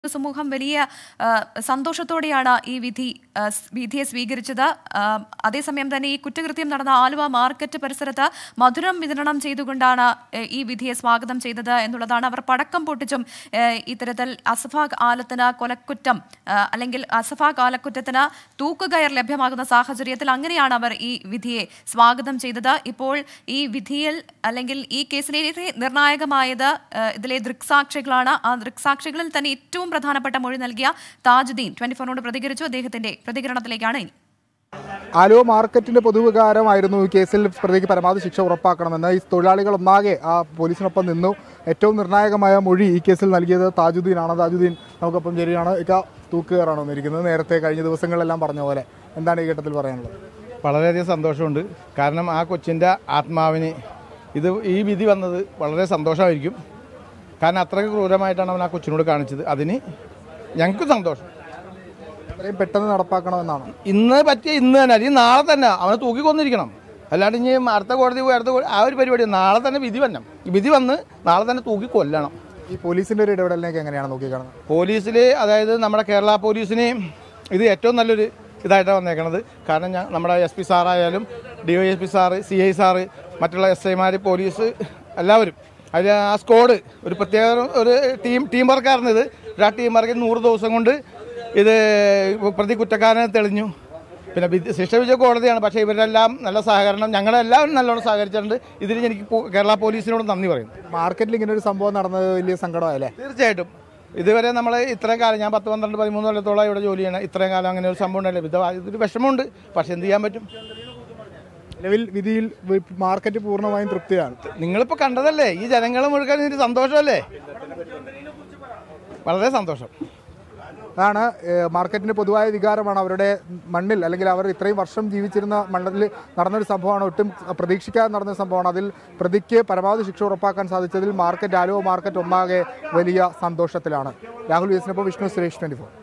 സമൂഹം വലിയ ആ, സന്തോഷത്തോടെയാണ് ഈ വിധി ആ, സ് വിധിയെ സ്വീകരിച്ചത് ആ, അതേസമയം തന്നെ ഈ കുറ്റകൃത്യം നടന്ന ആലുവ മാർക്കറ്റ് പരിസരത്ത് മധുരം വിതരണം ചെയ്തുകൊണ്ടാണ് ഏ, ഈ വിധിയെ സ്വാഗതം ചെയ്തത് എന്നുള്ളതാണ് അവർ പടക്കം പൊട്ടിച്ചും ഏ, ഇത്തരത്തിൽ അസഫാഖ് ആലത്തിന് കൊലക്കുറ്റം ആ, അല്ലെങ്കിൽ അസഫാഖ് ആലക്കുറ്റത്തിന് തൂക്കുകയർ ലഭ്യമാകുന്ന സാഹചര്യത്തിൽ അങ്ങനെയാണ് അവർ ഈ വിധിയെ സ്വാഗതം ചെയ്തത് ഇപ്പോൾ ഈ വിധിയിൽ അല്ലെങ്കിൽ ഈ കേസിലേറെ നിർണായകമായത് ആ, ഇതിലെ ദൃക്സാക്ഷികളാണ് ആ ദൃക്സാക്ഷികളിൽ തന്നെ ഏറ്റവും പ്രധാനപ്പെട്ട മൊഴി നൽകിയ താജുദ്ദീൻ ട്വന്റി ഫോറിനോട് പ്രതികരിച്ചു അദ്ദേഹത്തിന്റെ പ്രതികരണത്തിലേക്കാണ് ഇനി ആലുവ മാർക്കറ്റിന്റെ പൊതുവികാരമായിരുന്നു ഈ കേസിൽ പ്രതിക്ക് പരമാവധി ശിക്ഷ ഉറപ്പാക്കണമെന്ന് ഈ തൊഴിലാളികൾ ഒന്നാകെ ആ പോലീസിനൊപ്പം നിന്നു ഏറ്റവും നിർണായകമായ മൊഴി ഈ കേസിൽ നൽകിയത് താജുദ്ദീനാണ് താജുദ്ദീൻ നമുക്കൊപ്പം ചേരുകയാണ് ഇക്ക തൂക്കുകയറാണ് വന്നിരിക്കുന്നത് നേരത്തെ കഴിഞ്ഞ ദിവസങ്ങളിലെല്ലാം പറഞ്ഞ പോലെ എന്താണ് ഈ ഘട്ടത്തിൽ പറയാനുള്ളത് വളരെയധികം സന്തോഷമുണ്ട് കാരണം ആ കൊച്ചിൻ്റെ ആത്മാവിന് ഇത് ഈ വിധി വന്നത് വളരെ സന്തോഷമായിരിക്കും കാരണം അത്രയ്ക്ക് ക്രൂരമായിട്ടാണ് അവൻ ആ കൊച്ചിനോട് കാണിച്ചത് അതിന് ഞങ്ങൾക്ക് സന്തോഷം അത്രയും പെട്ടെന്ന് നടപ്പാക്കണമെന്നാണ് ഇന്ന് പറ്റിയ ഇന്ന് തന്നെ അല്ലെങ്കിൽ നാളെ തന്നെ അവനെ തൂക്കി കൊന്നിരിക്കണം അല്ലാണ്ട് ഇനി അടുത്ത കോടതി പോയി അടുത്ത കോടതി ആ ഒരു പരിപാടി നാളെ തന്നെ വിധി വരണം വിധി വന്ന് നാളെ തന്നെ തൂക്കി കൊല്ലണം ഈ പോലീസിന്റെ ഒരു ഇടപെടലിനൊക്കെ എങ്ങനെയാണ് നോക്കിക്കാണുന്നത് പോലീസിൽ അതായത് നമ്മുടെ കേരള പോലീസിന് ഇത് ഏറ്റവും നല്ലൊരു ഇതായിട്ടാണ് വന്നേക്കണത് കാരണം ഞാൻ നമ്മുടെ എസ് പി സാറായാലും D Y S P sir C I sir മറ്റുള്ള എസ് ഐമാർ പോലീസ് എല്ലാവരും അതിൽ ആ സ്ക്വാഡ് ഒരു പ്രത്യേക ഒരു ടീം ടീം വർക്കായിരുന്നു ഇത് ആ ടീം വർക്കിൽ നൂറ് ദിവസം കൊണ്ട് ഇത് പ്രതി കുറ്റക്കാരനെ തെളിഞ്ഞു പിന്നെ വിധി- ശിക്ഷ വിജയ കോടതിയാണ് പക്ഷേ ഇവരെല്ലാം നല്ല സഹകരണം ഞങ്ങളെല്ലാവരും നല്ലോണം സഹകരിച്ചിട്ടുണ്ട് ഇതിന് എനിക്ക് പോ- കേരള പോലീസിനോട് നന്ദി പറയുന്നു മാർക്കറ്റിൽ ഇങ്ങനെ ഒരു സംഭവം നടന്നത് വലിയ സങ്കടമായല്ലേ തീർച്ചയായിട്ടും ഇതുവരെ നമ്മൾ ഇത്രയും കാലം ഞാൻ പത്ത് പന്ത്രണ്ട് പതിമൂന്ന് കൊല്ലത്തോളം ഇവിടെ ജോലി ചെയ്യണം ഇത്രയും കാലം അങ്ങനെ ഒരു സംഭവം ഉണ്ടായില്ല ഇത് ഇതൊരു വിഷമമുണ്ട് പക്ഷെ എന്ത് ചെയ്യാൻ പറ്റും നിലവിൽ വിധിയിൽ വി- മാർക്കറ്റ് പൂർണ്ണമായും തൃപ്തിയാണ് നിങ്ങളിപ്പോൾ കണ്ടതല്ലേ ഈ ജനങ്ങൾ മുഴുവൻ ഇതിന് സന്തോഷമല്ലേ വളരെ സന്തോഷം അതാണ് ഏഹ്, മാർക്കറ്റിന്റെ പൊതുവായ വികാരമാണ് അവരുടെ മണ്ണിൽ അല്ലെങ്കിൽ അവർ ഇത്രയും വർഷം ജീവിച്ചിരുന്ന മണ്ണിൽ നടന്നൊരു സംഭവമാണ് ഒട്ടും പ്രതീക്ഷിക്കാതെ നടന്ന സംഭവമാണ് അതിൽ പ്രതിക്ക് പരമാവധി ശിക്ഷ ഉറപ്പാക്കാൻ സാധിച്ചതിൽ മാർക്കറ്റ് ആലുവ മാർക്കറ്റ് ഒന്നാകെ വലിയ സന്തോഷത്തിലാണ് രാഹുൽ വിയസിനൊപ്പം വിഷ്ണു സുരേഷ് ട്വന്റി